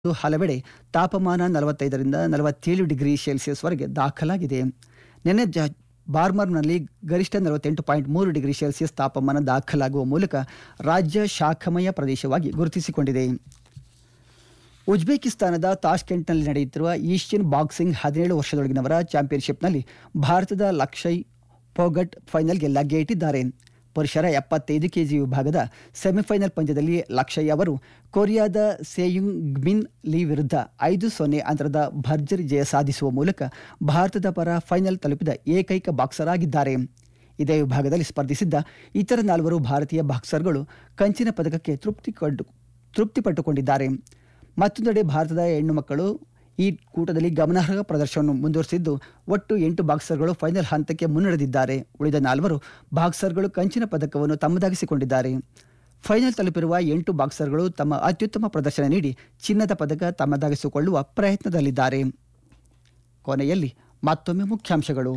ಇದು ಹಲವೆಡೆ ತಾಪಮಾನ ನಲವತ್ತೈದರಿಂದ ನಲವತ್ತೇಳು ಡಿಗ್ರಿ ಸೆಲ್ಸಿಯಸ್ವರೆಗೆ ದಾಖಲಾಗಿದೆ ನಿನ್ನೆ ಜ ಬಾರ್ಮರ್ನಲ್ಲಿ ಗರಿಷ್ಠ ನಲವತ್ತೆಂಟು ಪಾಯಿಂಟ್ ಮೂರು ಡಿಗ್ರಿ ಸೆಲ್ಸಿಯಸ್ ತಾಪಮಾನ ದಾಖಲಾಗುವ ಮೂಲಕ ರಾಜ್ಯ ಶಾಖಮಯ ಪ್ರದೇಶವಾಗಿ ಗುರುತಿಸಿಕೊಂಡಿದೆ ಉಜ್ಬೇಕಿಸ್ತಾನದ ತಾಷ್ಕೆಂಟ್ನಲ್ಲಿ ನಡೆಯುತ್ತಿರುವ ಏಷ್ಯನ್ ಬಾಕ್ಸಿಂಗ್ ಹದಿನೇಳು ವರ್ಷದೊಳಗಿನವರ ಚಾಂಪಿಯನ್ಶಿಪ್ನಲ್ಲಿ ಭಾರತದ ಲಕ್ಷಯ್ ಪೋಗಟ್ ಫೈನಲ್ಗೆ ಲಗ್ಗೆ ಇಟ್ಟಿದ್ದಾರೆ ಪುರುಷರ ಎಪ್ಪತ್ತೈದು ಕೆಜಿ ವಿಭಾಗದ ಸೆಮಿಫೈನಲ್ ಪಂದ್ಯದಲ್ಲಿ ಲಕ್ಷಯ್ ಅವರು ಕೊರಿಯಾದ ಸೇಯುಂಗ್ ಗ್ಮಿನ್ ಲೀ ವಿರುದ್ಧ ಐದು ಸೊನ್ನೆ ಅಂತರದ ಭರ್ಜರಿ ಜಯ ಸಾಧಿಸುವ ಮೂಲಕ ಭಾರತದ ಪರ ಫೈನಲ್ ತಲುಪಿದ ಏಕೈಕ ಬಾಕ್ಸರ್ ಆಗಿದ್ದಾರೆ ಇದೇ ವಿಭಾಗದಲ್ಲಿ ಸ್ಪರ್ಧಿಸಿದ್ದ ಇತರ ನಾಲ್ವರು ಭಾರತೀಯ ಬಾಕ್ಸರ್ಗಳು ಕಂಚಿನ ಪದಕಕ್ಕೆ ತೃಪ್ತಿ ಕಂಡು ತೃಪ್ತಿಪಟ್ಟುಕೊಂಡಿದ್ದಾರೆ ಮತ್ತೊಂದೆಡೆ ಭಾರತದ ಹೆಣ್ಣು ಮಕ್ಕಳು ಈ ಕೂಟದಲ್ಲಿ ಗಮನಾರ್ಹ ಪ್ರದರ್ಶನವನ್ನು ಮುಂದುವರಿಸಿದ್ದು ಒಟ್ಟು ಎಂಟು ಬಾಕ್ಸರ್ಗಳು ಫೈನಲ್ ಹಂತಕ್ಕೆ ಮುನ್ನಡೆದಿದ್ದಾರೆ ಉಳಿದ ನಾಲ್ವರು ಬಾಕ್ಸರ್ಗಳು ಕಂಚಿನ ಪದಕವನ್ನು ತಮ್ಮದಾಗಿಸಿಕೊಂಡಿದ್ದಾರೆ ಫೈನಲ್ ತಲುಪಿರುವ ಎಂಟು ಬಾಕ್ಸರ್ಗಳು ತಮ್ಮ ಅತ್ಯುತ್ತಮ ಪ್ರದರ್ಶನ ನೀಡಿ ಚಿನ್ನದ ಪದಕ ತಮ್ಮದಾಗಿಸಿಕೊಳ್ಳುವ ಪ್ರಯತ್ನದಲ್ಲಿದ್ದಾರೆ ಕೊನೆಯಲ್ಲಿ ಮತ್ತೊಮ್ಮೆ ಮುಖ್ಯಾಂಶಗಳು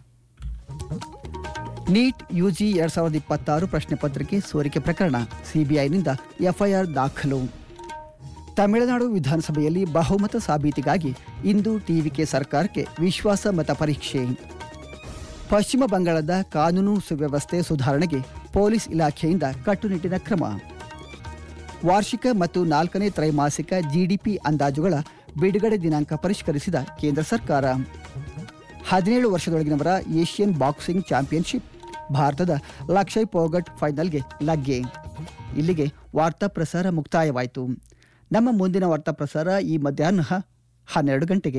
ನೀಟ್ ಯುಜಿ ಎರಡ್ ಸಾವಿರದ ಇಪ್ಪತ್ತಾರು ಪ್ರಶ್ನೆ ಪತ್ರಿಕೆ ಸೋರಿಕೆ ಪ್ರಕರಣ ಸಿಬಿಐನಿಂದ ಎಫ್ಐಆರ್ ದಾಖಲು ತಮಿಳುನಾಡು ವಿಧಾನಸಭೆಯಲ್ಲಿ ಬಹುಮತ ಸಾಬೀತಿಗಾಗಿ ಇಂದು ಟಿವಿಕೆ ಸರ್ಕಾರಕ್ಕೆ ವಿಶ್ವಾಸ ಮತ ಪರೀಕ್ಷೆ ಪಶ್ಚಿಮ ಬಂಗಾಳದ ಕಾನೂನು ಸುವ್ಯವಸ್ಥೆ ಸುಧಾರಣೆಗೆ ಪೊಲೀಸ್ ಇಲಾಖೆಯಿಂದ ಕಟ್ಟುನಿಟ್ಟಿನ ಕ್ರಮ ವಾರ್ಷಿಕ ಮತ್ತು ನಾಲ್ಕನೇ ತ್ರೈಮಾಸಿಕ ಜಿಡಿಪಿ ಅಂದಾಜುಗಳ ಬಿಡುಗಡೆ ದಿನಾಂಕ ಪರಿಷ್ಕರಿಸಿದ ಕೇಂದ್ರ ಸರ್ಕಾರ ಹದಿನೇಳು ವರ್ಷದೊಳಗಿನವರ ಏಷ್ಯನ್ ಬಾಕ್ಸಿಂಗ್ ಚಾಂಪಿಯನ್ಶಿಪ್ ಭಾರತದ ಲಕ್ಷಯ್ ಪೋಗಟ್ ಫೈನಲ್ಗೆ ಲಗ್ಗೆ ಇಲ್ಲಿಗೆ ವಾರ್ತಾ ಪ್ರಸಾರ ಮುಕ್ತಾಯವಾಯಿತು ನಮ್ಮ ಮುಂದಿನ ವಾರ್ತಾ ಪ್ರಸಾರ ಈ ಮಧ್ಯಾಹ್ನ ಹನ್ನೆರಡು ಗಂಟೆಗೆ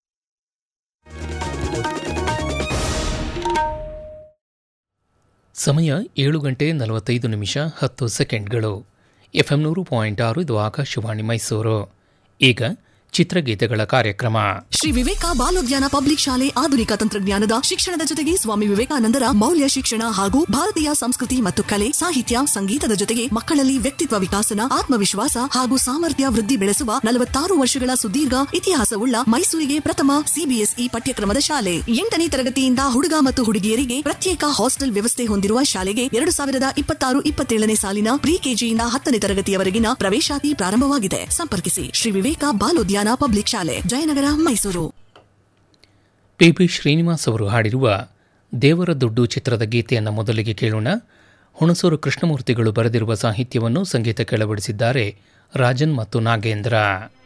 ಸಮಯ ಏಳು ಗಂಟೆ ನಲವತ್ತೈದು ನಿಮಿಷ ಹತ್ತು ಸೆಕೆಂಡ್ಗಳು ಎಫ್ ಎಂ ನೂರು ಪಾಯಿಂಟ್ ಆರು ಇದು ಆಕಾಶವಾಣಿ ಮೈಸೂರು ಈಗ ಚಿತ್ರಗೀತೆಗಳ ಕಾರ್ಯಕ್ರಮ ಶ್ರೀ ವಿವೇಕ ಬಾಲೋದ್ಯಾನ ಪಬ್ಲಿಕ್ ಶಾಲೆ ಆಧುನಿಕ ತಂತ್ರಜ್ಞಾನದ ಶಿಕ್ಷಣದ ಜೊತೆಗೆ ಸ್ವಾಮಿ ವಿವೇಕಾನಂದರ ಮೌಲ್ಯ ಶಿಕ್ಷಣ ಹಾಗೂ ಭಾರತೀಯ ಸಂಸ್ಕೃತಿ ಮತ್ತು ಕಲೆ ಸಾಹಿತ್ಯ ಸಂಗೀತದ ಜೊತೆಗೆ ಮಕ್ಕಳಲ್ಲಿ ವ್ಯಕ್ತಿತ್ವ ವಿಕಾಸನ ಆತ್ಮವಿಶ್ವಾಸ ಹಾಗೂ ಸಾಮರ್ಥ್ಯ ವೃದ್ಧಿ ಬೆಳೆಸುವ ನಲವತ್ತಾರು ವರ್ಷಗಳ ಸುದೀರ್ಘ ಇತಿಹಾಸವುಳ್ಳ ಮೈಸೂರಿಗೆ ಪ್ರಥಮ ಸಿಬಿಎಸ್ಇ ಪಠ್ಯಕ್ರಮದ ಶಾಲೆ ಎಂಟನೇ ತರಗತಿಯಿಂದ ಹುಡುಗ ಮತ್ತು ಹುಡುಗಿಯರಿಗೆ ಪ್ರತ್ಯೇಕ ಹಾಸ್ಟೆಲ್ ವ್ಯವಸ್ಥೆ ಹೊಂದಿರುವ ಶಾಲೆಗೆ ಎರಡು ಸಾವಿರದ ಇಪ್ಪತ್ತಾರು ಇಪ್ಪತ್ತೇಳನೇ ಸಾಲಿನ ಪ್ರಿ ಕೆಜಿಯಿಂದ ಹತ್ತನೇ ತರಗತಿಯವರೆಗಿನ ಪ್ರವೇಶಾತಿ ಪ್ರಾರಂಭವಾಗಿದೆ ಸಂಪರ್ಕಿಸಿ ಶ್ರೀ ವಿವೇಕ ಬಾಲೋದ್ಯಾನ ಪಬ್ಲಿಕ್ ಶಾಲೆ ಜಯನಗರ ಮೈಸೂರು ಪಿ ಪಿ ಶ್ರೀನಿವಾಸ್ ಅವರು ಹಾಡಿರುವ ದೇವರ ದುಡ್ಡು ಚಿತ್ರದ ಗೀತೆಯನ್ನು ಮೊದಲಿಗೆ ಕೇಳೋಣ ಹುಣಸೂರು ಕೃಷ್ಣಮೂರ್ತಿಗಳು ಬರೆದಿರುವ ಸಾಹಿತ್ಯವನ್ನು ಸಂಗೀತ ಕೆಳಬಡಿಸಿದ್ದಾರೆ ರಾಜನ್ ಮತ್ತು ನಾಗೇಂದ್ರ